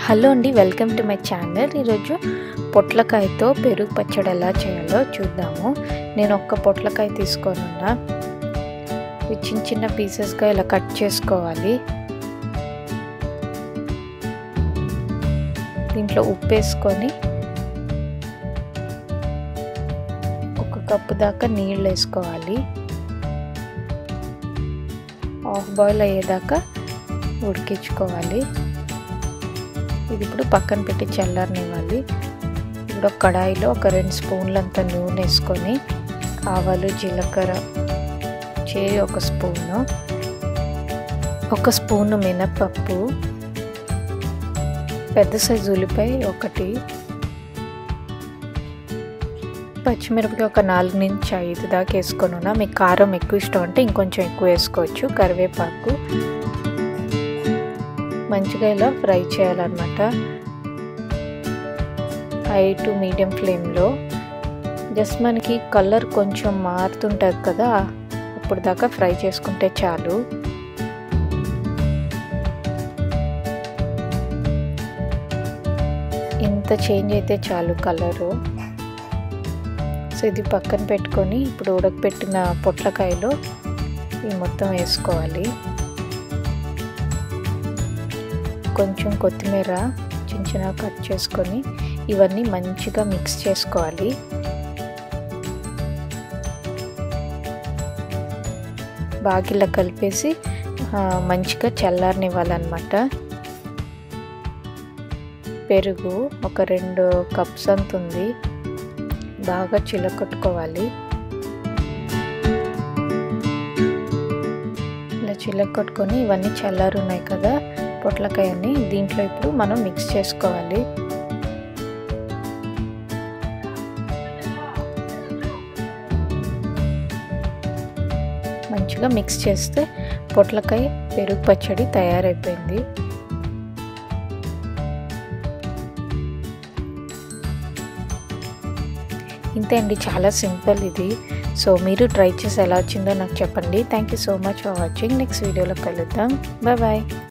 hello అండి welcome to my channel ఈరోజు పొట్లకాయతో పెరుగు పచ్చడి ఎలా చేయాలో చూద్దాము నేను ఒక్క పొట్లకాయ తీసుకొనున్నా ఇవి చిన్న చిన్న పీసెస్గా ఇలా కట్ చేసుకోవాలి దీంట్లో ఉప్పు వేసుకొని ఒక కప్పు దాకా నీళ్ళు వేసుకోవాలి హాఫ్ బాయిల్ అయ్యేదాకా ఉడికించుకోవాలి ఇది ఇప్పుడు పక్కన పెట్టి చల్లారనివ్వాలి ఇప్పుడు ఒక కడాయిలో ఒక రెండు స్పూన్లంత నూనె వేసుకొని ఆవాలు జీలకర్ర చేరి ఒక స్పూను ఒక స్పూను మినపప్పు పెద్ద సైజు ఉల్లిపాయ ఒకటి పచ్చిమిరపకాయ ఒక నాలుగు నుంచి ఐదు దాకా వేసుకొని ఉన్నా మీకు కారం ఎక్కువ ఇష్టం అంటే ఇంకొంచెం ఎక్కువ వేసుకోవచ్చు కరివేపాకు మంచిగా ఇలా ఫ్రై చేయాలన్నమాట హై టు మీడియం ఫ్లేమ్లో జస్ట్ మనకి కలర్ కొంచెం మారుతుంటుంది కదా అప్పుడు దాకా ఫ్రై చేసుకుంటే చాలు ఇంత చేంజ్ అయితే చాలు కలరు సో ఇది పక్కన పెట్టుకొని ఇప్పుడు ఉడకపెట్టిన పొట్లకాయలో ఇవి మొత్తం వేసుకోవాలి కొంచెం కొత్తిమీర చిన్న చిన్న కట్ చేసుకొని ఇవన్నీ మంచిగా మిక్స్ చేసుకోవాలి బాగా ఇలా కలిపేసి మంచిగా చల్లారనివ్వాలన్నమాట పెరుగు ఒక రెండు కప్స్ అంత ఉంది బాగా చిలకొట్టుకోవాలి ఇలా చిలకొట్టుకొని ఇవన్నీ చల్లారున్నాయి కదా పొట్లకాయని దీంట్లో ఇప్పుడు మనం మిక్స్ చేసుకోవాలి మంచిగా మిక్స్ చేస్తే పొట్లకాయ పెరుగు పచ్చడి తయారైపోయింది ఇంతే అండి చాలా సింపుల్ ఇది సో మీరు ట్రై చేసి ఎలా వచ్చిందో నాకు చెప్పండి thank you so much for watching next వీడియోలో కలుద్దాం బాయ్ బాయ్